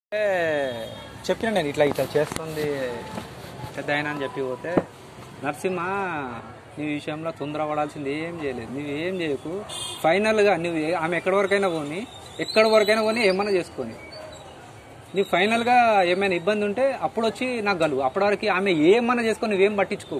అంటే చెప్పిన నేను ఇట్లా ఇట్లా చేస్తుంది పెద్ద ఆయన అని చెప్పి పోతే నరసింహ నీ విషయంలో తొందర పడాల్సింది ఏం చేయలేదు నువ్వు ఏం చేయకు ఫైనల్గా నువ్వు ఏ- ఆమె ఎక్కడి వరకైనా పోని ఎక్కడి వరకైనా పోని ఏమన్నా చేసుకొని నీవు ఫైనల్గా ఏమైనా ఇబ్బంది ఉంటే అప్పుడు వచ్చి నాకు గలువు అప్పటి వరకు ఆమె ఏమన్నా చేసుకొని నువ్వేం పట్టించుకో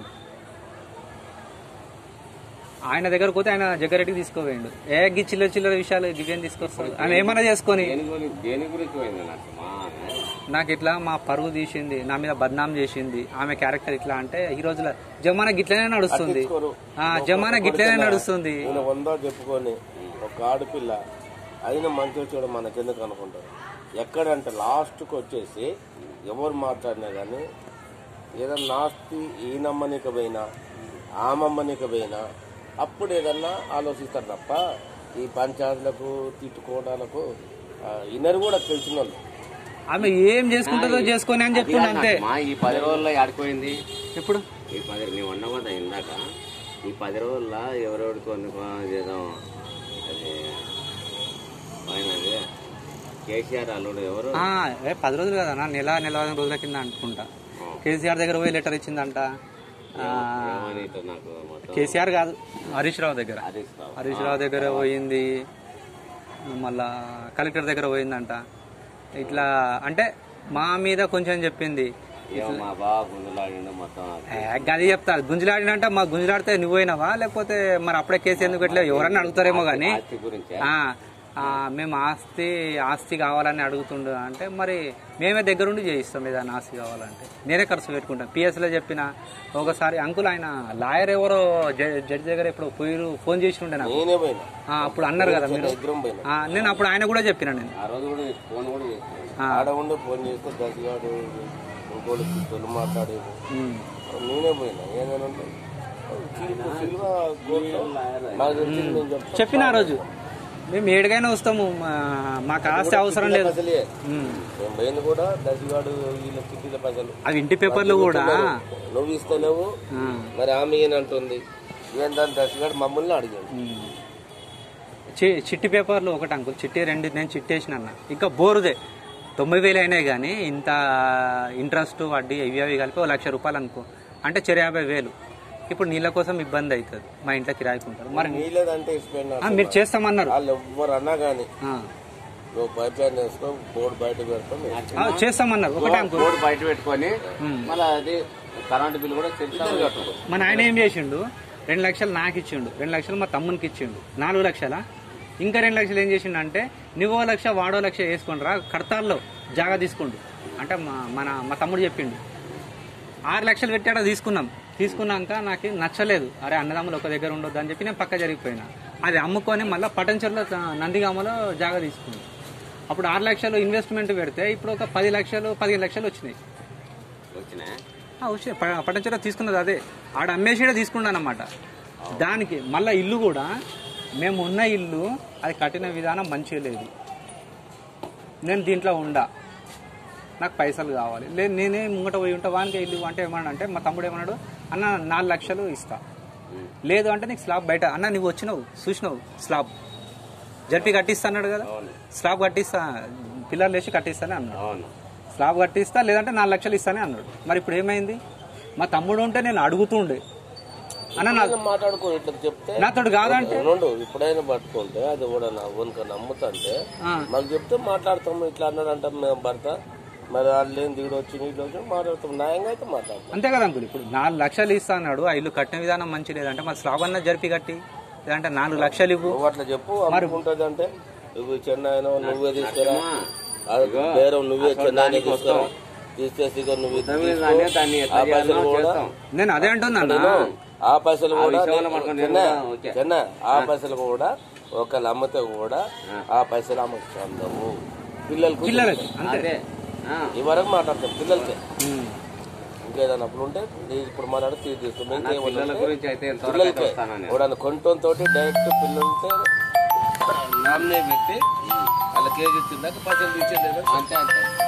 ఆయన దగ్గరకు పోతే ఆయన జగ్గారెడ్డికి తీసుకోవేయండు ఏ గి చిల్లర చిల్లర విషయాలు గివేం తీసుకొస్తాడు ఆమె ఏమన్నా చేసుకొని దేని గురించి దేని గురించి పోయింది నాకు మా నాకు ఇట్లా మా పరువు తీసింది నా మీద బద్నాం చేసింది ఆమె క్యారెక్టర్ ఇట్లా అంటే ఈ రోజుల జమానా గిట్లనే నడుస్తుంది ఆ జమానా గిట్లనే నడుస్తుంది నేను వందో చెప్పుకొని ఒక ఆడపిల్ల అయిన మంచి చూడ మనకెందుకు అనుకుంటారు ఎక్కడంటే లాస్ట్కి వచ్చేసి ఎవరు మాట్లాడినా కానీ ఏదన్నా నాస్తి ఈనమ్మనిక పోయినా ఆమమ్మనిక పోయినా అప్పుడు ఏదన్నా ఆలోచిస్తారు తప్ప ఈ పంచాయతీలకు తిట్టుకోవడాలకు ఇన్నర్ కూడా తెలిసిన వాళ్ళు ఆమె ఏం చేసుకుంటుందో చేసుకొని అని చెప్తుండే అంతే మా ఈ పది రోజుల్లో ఆడిపోయింది ఎప్పుడు ఈ పది నీవు ఉన్నావు కదా ఇందాక ఈ పది రోజుల్లో ఎవరెవరితో చేద్దాం అది పైన అది కేసీఆర్ అల్లుడు ఎవరు ఆ, ఏ పది రోజులు కదా నా నెల నెల రోజుల కింద అనుకుంటా కేసీఆర్ దగ్గర పోయి లెటర్ ఇచ్చిందంట ఆ, ఏమని ఇట్లా నాకు మొత్తం కేసీఆర్ కాదు హరీష్ రావు దగ్గర హరీష్ రావు హరీష్ రావు దగ్గర పోయింది మళ్ళా కలెక్టర్ దగ్గర పోయిందంట ఇట్లా అంటే మా మీద కొంచెం చెప్పింది ఏమో మా బావ గుండెలాడిండు మొత్తం ఏ, గది చెప్తా గుంజులాడినంట మా గుంజులాడితే నువ్వు పోయినావా లేకపోతే మరి అప్పుడే కేసు ఎందుకు పెట్టలే ఎవరన్నా అడుగుతారేమో కానీ ఆస్తి గురించి ఆ, ఆ, మేము ఆస్తి ఆస్తి కావాలని అడుగుతుండు అంటే మరి మేమే దగ్గరుండి చేయిస్తాం ఏదైనా ఆస్తి కావాలంటే నేనే ఖర్చు పెట్టుకుంటాను పిఎస్లో చెప్పిన ఒకసారి అంకుల్ ఆయన లాయర్ ఎవరో జ- జడ్జి దగ్గర ఇప్పుడు పోయి ఫోన్ చేసి ఉండే నాకు నేనే పోయినా ఆ, అప్పుడు అన్నారు కదా మీరు ఇద్దరం పోయినా ఆ, నేను అప్పుడు ఆయన కూడా చెప్పిన నేను ఆ రోజు కూడా నీకు ఫోన్ కూడా చేస్తున్నాను ఆ, ఆడ ఉండి ఫోన్ చేస్తే దశగాడు ఇంకోటి తొలి మాట్లాడేది ఉమ్. నేనే పోయినా ఏదైనా ఉంటే చిలువ చిలువ కోర్టులో నాకు తెలిసింది నేను చెప్తాను చెప్పిన ఆ రోజు మేము ఏడుగైనా వస్తాము మా- మాకు ఆస్తి అవసరం లేదు పైసలే ఉమ్. నేను పోయింది కూడా దశగాడు వీళ్ళ చిట్టీల పైసలు అవి ఇంటి పేపర్లు కూడా నువ్వు ఇస్తలేవు ఆ, మరి ఆమె ఏనంటుంది ఏంటంటే దశగాడు మమ్మల్ని అడిగాడు ఉమ్. చి- చిట్టి పేపర్లు ఒకటి అంకుల్ చిట్టి రెండు నేను చిట్టి వేసిన అన్న ఇంకా బోరుదే తొంభై వేలు అయినాయి కానీ ఇంత ఇంట్రెస్ట్ వడ్డీ ఇవి అవి కలిపి ఒక లక్ష రూపాయలు అనుకో అంటే చెర యాభై వేలు ఇప్పుడు నీళ్ళ కోసం ఇబ్బంది అవుతుంది మా ఇంట్లో కిరాయికుంటారు మరి నీలేదంటే ఇచ్చిపోయినా ఆ, మీరు చేస్తామన్నారు వాళ్ళు ఎవ్వరు అన్నా కానీ ఆ. నువ్వు పైప్ లైన్ వేసుకో బోర్డు బయట పెడతాం ఆ, చేస్తామన్నారు ఒకటే అంకుల్ బోర్డు బయట పెట్టుకొని మళ్ళీ అది కరెంట్ బిల్ కూడా తెలుసు మన ఆయన ఏం చేసిండు రెండు లక్షలు నాకు ఇచ్చిండు రెండు లక్షలు మా తమ్మునికి ఇచ్చిండు నాలుగు లక్షల ఇంకా రెండు లక్షలు ఏం చేసిండు అంటే నువ్వో లక్ష వాడో లక్ష వేసుకొని రా కడతాల్లో జాగా తీసుకోండు అంటే మా మన మా తమ్ముడు చెప్పిండు ఆరు లక్షలు పెట్టాడో తీసుకున్నాం తీసుకున్నాక నాకు నచ్చలేదు అరే అన్నదమ్ములు ఒక దగ్గర ఉండొద్దు అని చెప్పి నేను పక్క జరిగిపోయినా అది అమ్ముకొని మళ్ళీ పటంచర్లో నందిగామలో జాగా తీసుకున్నాం అప్పుడు ఆరు లక్షలు ఇన్వెస్ట్మెంట్ పెడితే ఇప్పుడు ఒక పది లక్షలు పదిహేను లక్షలు వచ్చినాయి వచ్చినాయి ఆ, వచ్చే ప- పట్టంచెర తీసుకున్నది అదే ఆడ అమ్మేసి తీసుకున్నాను అనమాట దానికి మళ్ళీ ఇల్లు కూడా మేము ఉన్న ఇల్లు అది కట్టిన విధానం మంచిగా లేదు నేను దీంట్లో ఉండా నాకు పైసలు కావాలి లేదు నేనే ముంగట పోయి ఉంటా వానికి ఇల్లు అంటే ఏమన్నా అంటే మా తమ్ముడు ఏమన్నాడు అన్న నాలుగు లక్షలు ఇస్తా లేదు అంటే నీకు స్లాబ్ బయట అన్న నువ్వు వచ్చినావు చూసినావు స్లాబ్ జరిపి కట్టిస్తా అన్నాడు కదా స్లాబ్ కట్టిస్తా పిల్లర్లు వేసి కట్టిస్తానే అన్నాడు అవును స్లాబ్ కట్టిస్తా లేదంటే నాలుగు లక్షలు ఇస్తానే అన్నాడు మరి ఇప్పుడు ఏమైంది మా తమ్ముడు ఉంటే నేను అడుగుతుండే అన్న నా మాట్లాడుకో ఇట్లా చెప్తే నాతోడు కాదంటే రెండు ఇప్పుడైనా పట్టుకుంటే అది కూడా నా ఉనక నమ్ముతుంటే ఆ, మాకు చెప్తే మాట్లాడతాము ఇట్లా అన్నాడంట మేము భర్త మరి వాళ్ళు ఏం దిగుడు వచ్చి ఇట్లా వచ్చి మాట్లాడతాం న్యాయంగా అయితే మాట్లాడతాం అంతే కదా అంకుల్ ఇప్పుడు నాలుగు లక్షలు ఇస్తా అన్నాడు ఆ ఇల్లు కట్టిన విధానం మంచి లేదంటే మరి స్లాబ్ అన్న జరిపి కట్టి లేదంటే నాలుగు లక్షలు ఇవ్వు నువ్వు అట్లా చెప్పు అమ్ముకుంటుంది అంటే నువ్వు చెన్నై నువ్వే తీసుకురా అది బేరం నువ్వే చెన్నై తీసుకురా తీసేసి ఇక నువ్వు ఇది తీసుకో. దాన్ని దాన్ని ఆ ఎట్లా పైసలు చేయాలో కూడా చేస్తాం నేను అదే అంటున్నాను ఆ పైసలు కూడా విషయంలో మనకు నేను చెన్నై కూడా ఓకే. చెన్నై ఆ పైసలు కూడా ఒకళ్ళు అమ్మితే కూడా ఆ పైసలు అమ్మకి అందవు పిల్లలకు పిల్లలకి అంతే అదే ఆ, ఈ వరకు మాట్లాడతాం పిల్లలకే ఉమ్. ఇంకేదైనా అప్పుడు ఉంటే నీ- ఇప్పుడు మాట్లాడి తీసి తీసుకుంటాం నా పిల్లల ఇంకేమన్నా గురించి అయితే ఎంత పిల్లలకే వస్తానని ఎవడన్నా కొంటం తోటి డైరెక్ట్ పిల్లలతో నామినే పెట్టి వాళ్ళ కేజీ తిన్నాక పైసలు తీసేది అంతే అంతే